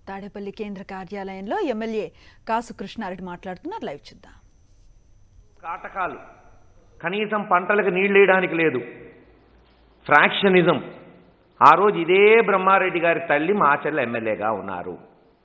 తాడేపల్లి కేంద్ర కార్యాలయంలో ఎమ్మెల్యే కాసు కృష్ణారెడ్డి మాట్లాడుతున్నారు లైవ్ చూద్దాం కాటకాలు కనీసం పంటలకు నీళ్ళు వేయడానికి లేదు ఫ్రాక్షనిజం ఆ రోజు ఇదే బ్రహ్మారెడ్డి గారి తల్లి మాచర్ల ఎమ్మెల్యేగా ఉన్నారు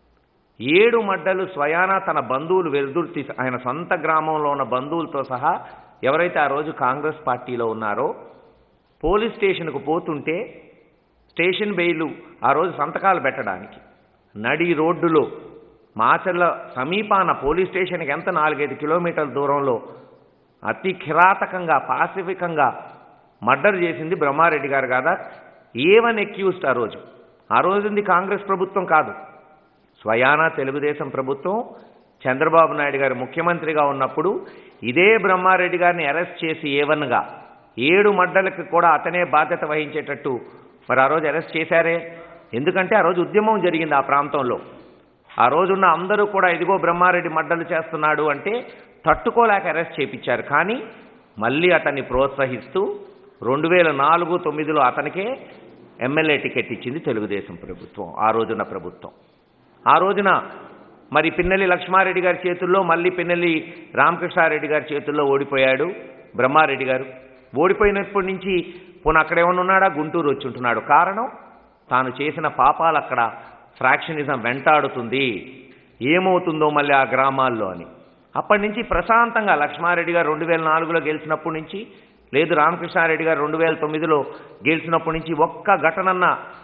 ఏడు మడ్డలు స్వయాన తన బంధువులు వెలుదుర్తి ఆయన సొంత గ్రామంలో ఉన్న బంధువులతో సహా ఎవరైతే ఆ రోజు కాంగ్రెస్ పార్టీలో ఉన్నారో పోలీస్ స్టేషన్కు పోతుంటే స్టేషన్ బెయిలు ఆ రోజు సంతకాలు పెట్టడానికి నడి రోడ్డులో మాచర్ల సమీపాన పోలీస్ స్టేషన్కి ఎంత నాలుగైదు కిలోమీటర్ల దూరంలో అతి కిరాతకంగా పాసిఫికంగా మర్డర్ చేసింది బ్రహ్మారెడ్డి గారు కాదా ఏవన్ ఎక్యూస్డ్ ఆ రోజు ఆ రోజుంది కాంగ్రెస్ ప్రభుత్వం కాదు స్వయాన తెలుగుదేశం ప్రభుత్వం చంద్రబాబు నాయుడు గారు ముఖ్యమంత్రిగా ఉన్నప్పుడు ఇదే బ్రహ్మారెడ్డి గారిని అరెస్ట్ చేసి ఏవన్గా ఏడు మడ్డలకు కూడా అతనే బాధ్యత వహించేటట్టు మరి ఆ రోజు అరెస్ట్ చేశారే ఎందుకంటే ఆ రోజు ఉద్యమం జరిగింది ఆ ప్రాంతంలో ఆ రోజున్న అందరూ కూడా ఇదిగో బ్రహ్మారెడ్డి మడ్డలు చేస్తున్నాడు అంటే తట్టుకోలేక అరెస్ట్ చేపించారు కానీ మళ్ళీ అతన్ని ప్రోత్సహిస్తూ రెండు వేల నాలుగు తొమ్మిదిలో అతనికే ఎమ్మెల్యే టికెట్ ఇచ్చింది తెలుగుదేశం ప్రభుత్వం ఆ రోజున ప్రభుత్వం ఆ రోజున మరి పిన్నెల్లి లక్ష్మారెడ్డి గారి చేతుల్లో మళ్ళీ పిన్నెల్లి రామకృష్ణారెడ్డి గారి చేతుల్లో ఓడిపోయాడు బ్రహ్మారెడ్డి గారు ఓడిపోయినప్పటి నుంచి పోనీ అక్కడ ఏమన్నా ఉన్నాడా గుంటూరు వచ్చి ఉంటున్నాడు కారణం తాను చేసిన పాపాలు అక్కడ ఫ్రాక్షనిజం వెంటాడుతుంది ఏమవుతుందో మళ్ళీ ఆ గ్రామాల్లో అని అప్పటి నుంచి ప్రశాంతంగా లక్ష్మారెడ్డి గారు రెండు వేల నాలుగులో గెలిచినప్పటి నుంచి లేదు రామకృష్ణారెడ్డి గారు రెండు వేల తొమ్మిదిలో గెలిచినప్పటి నుంచి ఒక్క ఘటనన్న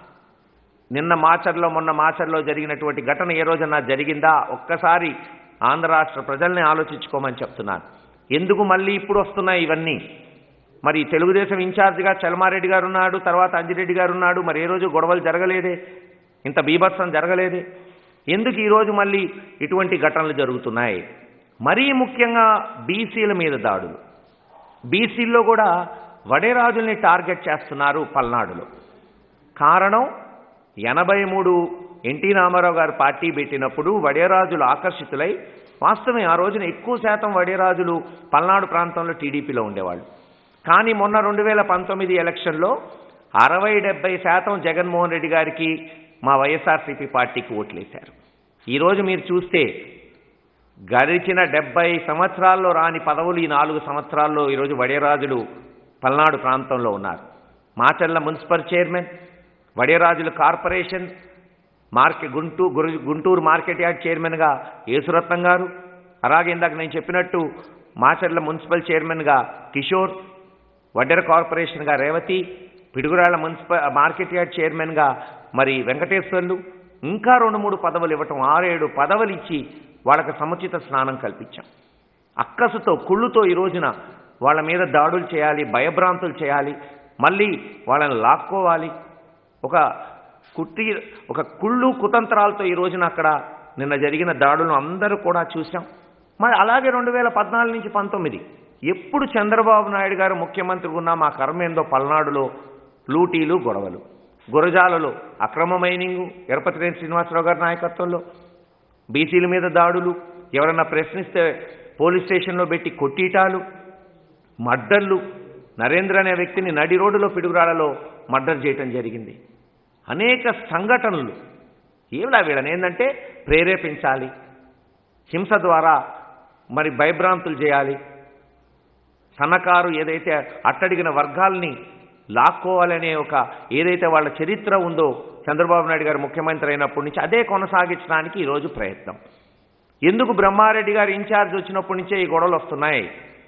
నిన్న మాచర్లో మొన్న మాచర్లో జరిగినటువంటి ఘటన ఏ రోజన్నా జరిగిందా ఒక్కసారి ఆంధ్ర రాష్ట్ర ప్రజల్ని ఆలోచించుకోమని చెప్తున్నాను ఎందుకు మళ్ళీ ఇప్పుడు వస్తున్నాయి ఇవన్నీ మరి తెలుగుదేశం ఇన్ఛార్జిగా చలమారెడ్డి గారు ఉన్నాడు తర్వాత అంజిరెడ్డి గారు ఉన్నాడు మరి ఏ రోజు గొడవలు జరగలేదే ఇంత బీభత్సం జరగలేదే ఎందుకు ఈరోజు మళ్ళీ ఇటువంటి ఘటనలు జరుగుతున్నాయి మరీ ముఖ్యంగా బీసీల మీద దాడులు బీసీల్లో కూడా వడేరాజుల్ని టార్గెట్ చేస్తున్నారు పల్నాడులో కారణం ఎనభై మూడు ఎన్టీ రామారావు గారు పార్టీ పెట్టినప్పుడు వడేరాజులు ఆకర్షితులై వాస్తవమే ఆ రోజున ఎక్కువ శాతం వడేరాజులు పల్నాడు ప్రాంతంలో టీడీపీలో ఉండేవాళ్ళు కానీ మొన్న రెండు వేల పంతొమ్మిది ఎలక్షన్లో అరవై డెబ్బై శాతం జగన్మోహన్ రెడ్డి గారికి మా వైఎస్ఆర్సీపీ పార్టీకి ఓట్లేశారు ఈరోజు మీరు చూస్తే గడిచిన డెబ్బై సంవత్సరాల్లో రాని పదవులు ఈ నాలుగు సంవత్సరాల్లో ఈరోజు వడేరాజులు పల్నాడు ప్రాంతంలో ఉన్నారు మాచర్ల మున్సిపల్ చైర్మన్ వడేరాజుల కార్పొరేషన్ మార్కెట్ గుంటూరు గురు- గుంటూరు మార్కెట్ యార్డ్ చైర్మన్గా యేసురత్నం గారు అలాగే ఇందాక నేను చెప్పినట్టు మాచర్ల మున్సిపల్ చైర్మన్గా కిషోర్ వడ్డెర కార్పొరేషన్గా Revathi Piduguralla municipal market yard చైర్మన్గా మరి వెంకటేశ్వర్లు ఇంకా రెండు మూడు పదవులు ఇవ్వటం ఆరేడు పదవులు ఇచ్చి వాళ్ళకి సముచిత స్నానం కల్పించాం అక్కసుతో కుళ్ళుతో ఈ రోజున వాళ్ళ మీద దాడులు చేయాలి భయభ్రాంతులు చేయాలి మళ్ళీ వాళ్ళని లాక్కోవాలి ఒక కుట్టి ఒక కుళ్ళు కుతంత్రాలతో ఈ రోజున అక్కడ నిన్న జరిగిన దాడులను అందరూ కూడా చూశాం మరి అలాగే రెండు వేల పద్నాలుగు నుంచి పంతొమ్మిది ఎప్పుడు చంద్రబాబు నాయుడు గారు ముఖ్యమంత్రి ఉన్నా మా కర్మ ఏందో పల్నాడులో లూటీలు గొడవలు గురజాలలో అక్రమ మైనింగు ఎరపతిరేని శ్రీనివాసరావు గారి నాయకత్వంలో బీసీల మీద దాడులు ఎవరన్నా ప్రశ్నిస్తే పోలీస్ స్టేషన్లో పెట్టి కొట్టీటాలు మర్డర్లు నరేంద్ర అనే వ్యక్తిని నడి రోడ్డులో పిడుగురాళ్లలో మర్డర్ చేయటం జరిగింది అనేక సంఘటనలు ఏమిలా వీళ్ళని ఏంటంటే ప్రేరేపించాలి హింస ద్వారా మరి భయభ్రాంతులు చేయాలి సన్నకారు ఏదైతే అట్టడిగిన వర్గాల్ని లాక్కోవాలనే ఒక ఏదైతే వాళ్ళ చరిత్ర ఉందో చంద్రబాబు నాయుడు గారు ముఖ్యమంత్రి అయినప్పటి నుంచి అదే కొనసాగించడానికి ఈరోజు ప్రయత్నం ఎందుకు బ్రహ్మారెడ్డి గారు ఇన్ఛార్జ్ వచ్చినప్పటి నుంచే ఈ గొడవలు వస్తున్నాయి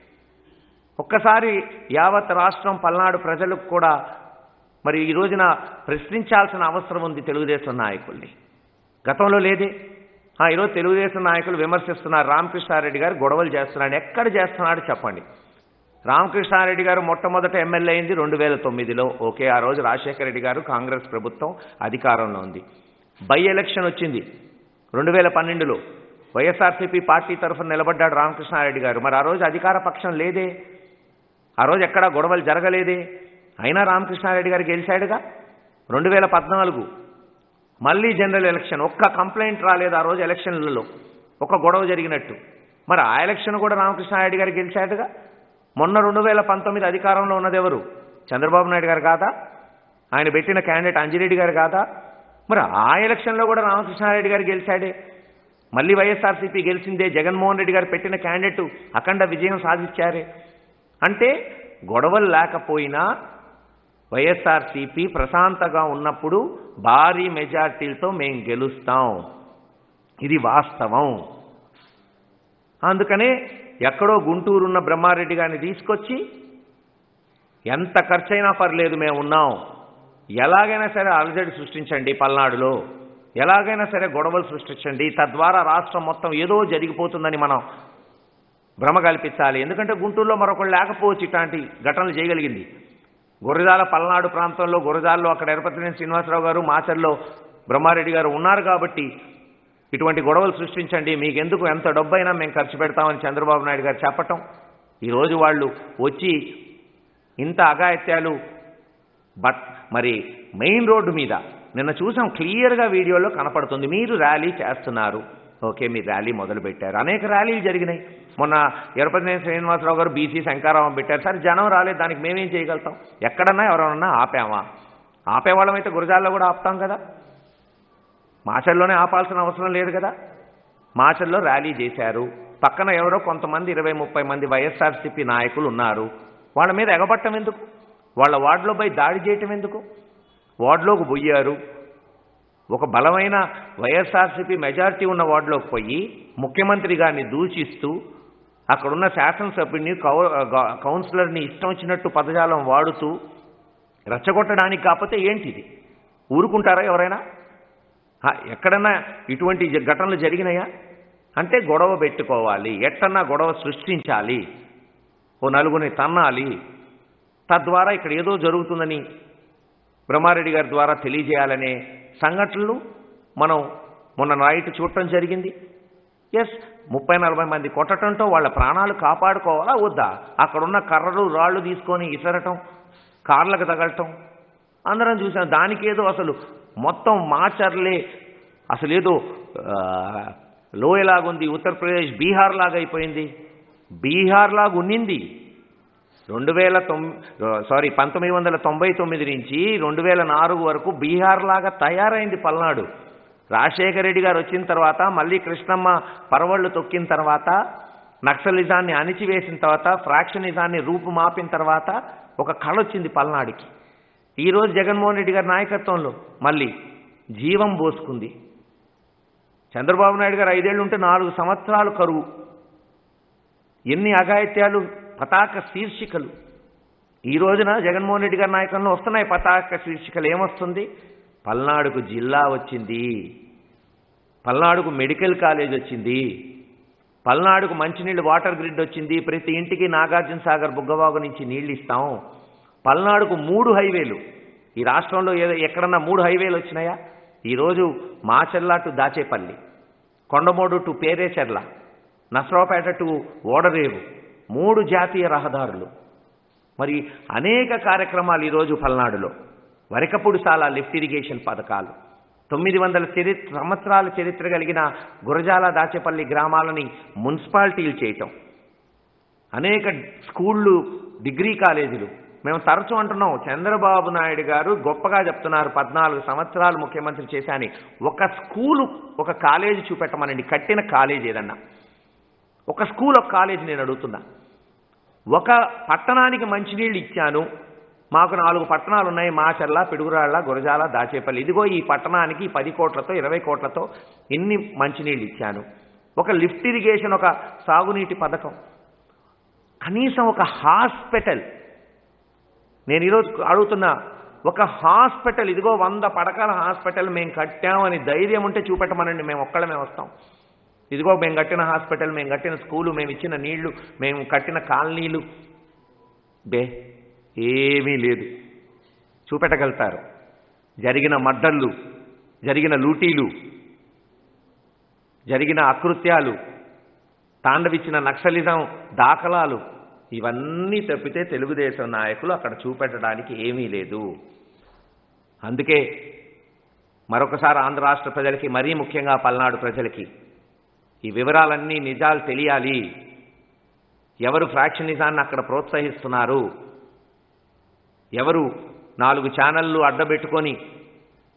ఒక్కసారి యావత్ రాష్ట్రం పల్నాడు ప్రజలకు కూడా మరి ఈ రోజున ప్రశ్నించాల్సిన అవసరం ఉంది తెలుగుదేశం నాయకుల్ని గతంలో లేదే ఆ, ఈరోజు తెలుగుదేశం నాయకులు విమర్శిస్తున్నారు రామకృష్ణారెడ్డి గారు గొడవలు చేస్తున్నాడు ఎక్కడ చేస్తున్నాడు చెప్పండి రామకృష్ణారెడ్డి గారు మొట్టమొదట ఎమ్మెల్యే అయింది రెండు వేల తొమ్మిదిలో ఓకే ఆ రోజు రాజశేఖర రెడ్డి గారు కాంగ్రెస్ ప్రభుత్వం అధికారంలో ఉంది బై ఎలక్షన్ వచ్చింది రెండు వేల పన్నెండులో వైఎస్ఆర్సీపీ పార్టీ తరఫున నిలబడ్డాడు రామకృష్ణారెడ్డి గారు మరి ఆ రోజు అధికార పక్షం లేదే ఆ రోజు ఎక్కడా గొడవలు జరగలేదే అయినా రామకృష్ణారెడ్డి గారు గెలిచాడుగా రెండు వేల పద్నాలుగు మళ్ళీ జనరల్ ఎలక్షన్ ఒక్క కంప్లైంట్ రాలేదు ఆ రోజు ఎలక్షన్లలో ఒక గొడవ జరిగినట్టు మరి ఆ ఎలక్షన్ కూడా రామకృష్ణారెడ్డి గారు గెలిచాడుగా మొన్న రెండు వేల పంతొమ్మిది అధికారంలో ఉన్నది ఎవరు చంద్రబాబు నాయుడు గారు కాదా ఆయన పెట్టిన క్యాండిడేట్ అంజిరెడ్డి గారు కాదా మరి ఆ ఎలక్షన్లో కూడా రామకృష్ణారెడ్డి గారు గెలిచాడే మళ్ళీ వైఎస్ఆర్సీపీ గెలిచిందే జగన్మోహన్ రెడ్డి గారు పెట్టిన క్యాండిడేట్ అఖండ విజయం సాధించారే అంటే గొడవలు లేకపోయినా వైఎస్ఆర్సీపీ ప్రశాంతంగా ఉన్నప్పుడు భారీ మెజార్టీలతో మేము గెలుస్తాం ఇది వాస్తవం అందుకనే ఎక్కడో గుంటూరున్న బ్రహ్మారెడ్డి గారిని తీసుకొచ్చి ఎంత ఖర్చైనా పర్లేదు మేము ఉన్నాం ఎలాగైనా సరే అలజడి సృష్టించండి పల్నాడులో ఎలాగైనా సరే గొడవలు సృష్టించండి తద్వారా రాష్ట్రం మొత్తం ఏదో జరిగిపోతుందని మనం భ్రమ కల్పించాలి ఎందుకంటే గుంటూరులో మరొకళ్ళు లేకపోవచ్చు ఇట్లాంటి ఘటనలు చేయగలిగింది గురజాల పల్నాడు ప్రాంతంలో గురజాల్లో అక్కడ ఎరపతినేని శ్రీనివాసరావు గారు మాచర్లో బ్రహ్మారెడ్డి గారు ఉన్నారు కాబట్టి ఇటువంటి గొడవలు సృష్టించండి మీకెందుకు ఎంత డబ్బైనా మేము ఖర్చు పెడతామని చంద్రబాబు నాయుడు గారు చెప్పటం ఈరోజు వాళ్ళు వచ్చి ఇంత అఘాయిత్యాలు బట్ మరి మెయిన్ రోడ్డు మీద నిన్న చూసాం క్లియర్గా వీడియోలో కనపడుతుంది మీరు ర్యాలీ చేస్తున్నారు ఓకే మీరు ర్యాలీ మొదలు పెట్టారు అనేక ర్యాలీలు జరిగినాయి మొన్న ఎరపతినేని శ్రీనివాసరావు గారు బీసీ శంకారావం పెట్టారు సరే జనం రాలేదు దానికి మేమేం చేయగలుగుతాం ఎక్కడన్నా ఎవరన్నా ఆపామా ఆపేవాళ్ళమైతే గురజాల్లో కూడా ఆపుతాం కదా మాచల్లోనే ఆపాల్సిన అవసరం లేదు కదా మాచల్లో ర్యాలీ చేశారు పక్కన ఎవరో కొంతమంది ఇరవై ముప్పై మంది వైఎస్ఆర్సీపీ నాయకులు ఉన్నారు వాళ్ళ మీద ఎగబట్టం ఎందుకు వాళ్ళ వార్డులో పోయి దాడి చేయటం ఎందుకు వార్డులోకి పోయారు ఒక బలమైన వైఎస్ఆర్సీపీ మెజారిటీ ఉన్న వార్డులోకి పోయి ముఖ్యమంత్రి గారిని దూషిస్తూ అక్కడున్న శాసనసభ్యుడిని కౌ గా- కౌన్సిలర్ని ఇష్టం వచ్చినట్టు పదజాలం వాడుతూ రెచ్చగొట్టడానికి కాకపోతే ఏంటిది ఊరుకుంటారా ఎవరైనా ఆ, ఎక్కడన్నా ఇటువంటి జ- ఘటనలు జరిగినాయా అంటే గొడవ పెట్టుకోవాలి ఎట్టన్నా గొడవ సృష్టించాలి ఓ నలుగురిని తన్నాలి తద్వారా ఇక్కడ ఏదో జరుగుతుందని బ్రహ్మారెడ్డి గారి ద్వారా తెలియజేయాలనే సంఘటనలు మనం మొన్న నైట్ చూడటం జరిగింది ఎస్ ముప్పై నలభై మంది కొట్టడంతో వాళ్ళ ప్రాణాలు కాపాడుకోవాలా వద్దా అక్కడున్న కర్రలు రాళ్ళు తీసుకొని ఇసరటం కార్లకు తగలటం అందరం చూసాం దానికేదో అసలు మొత్తం మాచర్లే అసలు ఏదో ఆ, లోయలాగుంది ఉత్తరప్రదేశ్ బీహార్ లాగా అయిపోయింది బీహార్ లాగా ఉన్నింది రెండు వేల తొమ్ సారీ పంతొమ్మిది వందల తొంభై తొమ్మిది నుంచి రెండు వేల నాలుగు వరకు బీహార్ లాగా తయారైంది పల్నాడు రాజశేఖర రెడ్డి గారు వచ్చిన తర్వాత మళ్ళీ కృష్ణమ్మ పరవళ్ళు తొక్కిన తర్వాత నక్సలిజాన్ని అణిచివేసిన తర్వాత ఫ్రాక్షనిజాన్ని రూపుమాపిన తర్వాత ఒక కళ వచ్చింది పల్నాడుకి ఈరోజు జగన్మోహన్ రెడ్డి గారి నాయకత్వంలో మళ్ళీ జీవం పోసుకుంది చంద్రబాబు నాయుడు గారు ఐదేళ్లు ఉంటే నాలుగు సంవత్సరాలు కరువు ఎన్ని అఘాయిత్యాలు పతాక శీర్షికలు ఈ రోజున జగన్మోహన్ రెడ్డి గారి నాయకంలో వస్తున్నాయి పతాక శీర్షికలు ఏమొస్తుంది పల్నాడుకు జిల్లా వచ్చింది పల్నాడుకు మెడికల్ కాలేజ్ వచ్చింది పల్నాడుకు మంచినీళ్ళు వాటర్ గ్రిడ్ వచ్చింది ప్రతి ఇంటికి నాగార్జున సాగర్ బుగ్గవాగు నుంచి నీళ్ళు ఇస్తాం పల్నాడుకు మూడు హైవేలు ఈ రాష్ట్రంలో ఏదో ఎక్కడన్నా మూడు హైవేలు వచ్చినాయా ఈరోజు Macherla to Dachepalli Kondamodu to Perecherla Narasaraopet to Odarevu మూడు జాతీయ రహదారులు మరి అనేక కార్యక్రమాలు ఈరోజు పల్నాడులో వరకపుడు సాల లిఫ్ట్ ఇరిగేషన్ పథకాలు తొమ్మిది వందల చరిత్ర సంవత్సరాల చరిత్ర కలిగిన గురజాల దాచేపల్లి గ్రామాలని మున్సిపాలిటీలు చేయటం అనేక స్కూళ్ళు డిగ్రీ కాలేజీలు మేము తరచూ అంటున్నాం చంద్రబాబు నాయుడు గారు గొప్పగా చెప్తున్నారు పద్నాలుగు సంవత్సరాలు ముఖ్యమంత్రి చేశాని ఒక స్కూలు ఒక కాలేజీ చూపెట్టమనండి కట్టిన కాలేజీ ఏదన్నా ఒక స్కూల్ ఒక కాలేజీ నేను అడుగుతున్నా ఒక పట్టణానికి మంచినీళ్ళు ఇచ్చాను మాకు నాలుగు పట్టణాలు ఉన్నాయి మాచర్ల పిడుగురాళ్ళ గురజాల దాచేపల్లి ఇదిగో ఈ పట్టణానికి పది కోట్లతో ఇరవై కోట్లతో ఇన్ని మంచినీళ్ళు ఇచ్చాను ఒక లిఫ్ట్ ఇరిగేషన్ ఒక సాగునీటి పథకం కనీసం ఒక హాస్పిటల్ నేను ఈరోజు అడుగుతున్నా ఒక హాస్పిటల్ ఇదిగో వంద పడకల హాస్పిటల్ మేము కట్టామని ధైర్యం ఉంటే చూపెట్టమనండి మేము ఒక్కళ్ళమే వస్తాం ఇదిగో మేము కట్టిన హాస్పిటల్ మేము కట్టిన స్కూలు మేము ఇచ్చిన నీళ్లు మేము కట్టిన కాలనీలు బే ఏమీ లేదు చూపెట్టగలుగుతారు జరిగిన మడ్డళ్ళు జరిగిన లూటీలు జరిగిన అకృత్యాలు తాండవిచ్చిన నక్సలిజం దాఖలాలు ఇవన్నీ తప్పితే తెలుగుదేశం నాయకులు అక్కడ చూపెట్టడానికి ఏమీ లేదు అందుకే మరొకసారి ఆంధ్ర రాష్ట్ర ప్రజలకి మరీ ముఖ్యంగా పల్నాడు ప్రజలకి ఈ వివరాలన్నీ నిజాలు తెలియాలి ఎవరు ఫ్రాక్షనిజాన్ని అక్కడ ప్రోత్సహిస్తున్నారు ఎవరు నాలుగు ఛానళ్ళు అడ్డబెట్టుకొని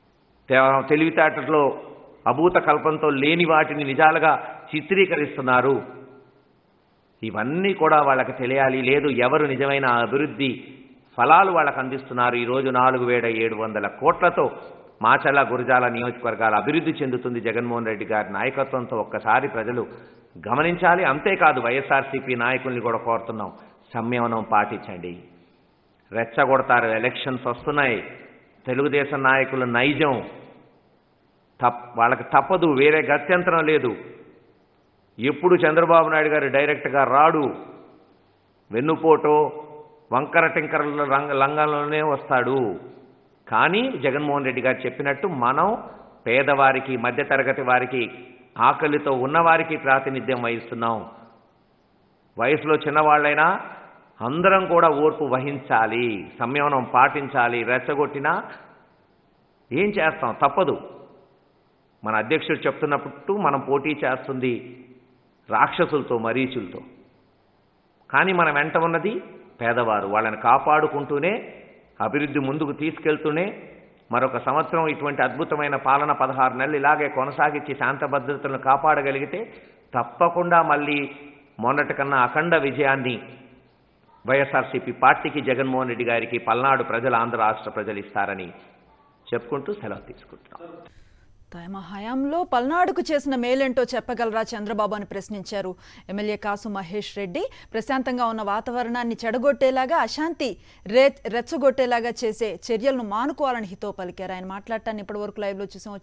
తే- తెలివితేటలో అభూత కల్పంతో లేని వాటిని నిజాలుగా చిత్రీకరిస్తున్నారు ఇవన్నీ కూడా వాళ్ళకి తెలియాలి లేదు ఎవరు నిజమైన అభివృద్ధి ఫలాలు వాళ్ళకు అందిస్తున్నారు ఈరోజు నాలుగు వేల ఏడు వందల కోట్లతో మాచల్ల గురజాల నియోజకవర్గాల అభివృద్ధి చెందుతుంది జగన్మోహన్ రెడ్డి గారి నాయకత్వంతో ఒక్కసారి ప్రజలు గమనించాలి అంతేకాదు వైఎస్ఆర్సీపీ నాయకుల్ని కూడా కోరుతున్నాం సంయమనం పాటించండి రెచ్చగొడతారు ఎలక్షన్స్ వస్తున్నాయి తెలుగుదేశం నాయకుల నైజం తప్ వాళ్ళకి తప్పదు వేరే గత్యంతరం లేదు ఎప్పుడు చంద్రబాబు నాయుడు గారు డైరెక్ట్గా రాడు వెన్నుపోటో వంకర టింకరల రంగ లంగంలోనే వస్తాడు కానీ జగన్మోహన్ రెడ్డి గారు చెప్పినట్టు మనం పేదవారికి మధ్యతరగతి వారికి ఆకలితో ఉన్నవారికి ప్రాతినిధ్యం వహిస్తున్నాం వయసులో చిన్నవాళ్ళైనా అందరం కూడా ఓర్పు వహించాలి సంయమనం పాటించాలి రెచ్చగొట్టినా ఏం చేస్తాం తప్పదు మన అధ్యక్షుడు చెప్తున్నప్పుడు మనం పోటీ చేస్తుంది రాక్షసులతో మరీచులతో కానీ మన వెంట ఉన్నది పేదవారు వాళ్ళని కాపాడుకుంటూనే అభివృద్ధి ముందుకు తీసుకెళ్తూనే మరొక సంవత్సరం ఇటువంటి అద్భుతమైన పాలన పదహారు నెలలు ఇలాగే కొనసాగించి శాంత భద్రతలను కాపాడగలిగితే తప్పకుండా మళ్ళీ మొన్నటి కన్నా అఖండ విజయాన్ని వైఎస్ఆర్సీపీ పార్టీకి జగన్మోహన్ రెడ్డి గారికి పల్నాడు ప్రజలు ఆంధ్ర రాష్ట్ర ప్రజలు ఇస్తారని చెప్పుకుంటూ సెలవు తీసుకుంటున్నాం తమ హయాంలో పల్నాడుకు చేసిన మేలేంటో చెప్పగలరా చంద్రబాబు అని ప్రశ్నించారు ఎమ్మెల్యే కాసు మహేష్ రెడ్డి ప్రశాంతంగా ఉన్న వాతావరణాన్ని చెడగొట్టేలాగా అశాంతి రే రెచ్చగొట్టేలాగా చేసే చర్యలను మానుకోవాలని హితో పలికారు ఆయన మాట్లాడటాన్ని ఇప్పటివరకు లైవ్లో చూసాం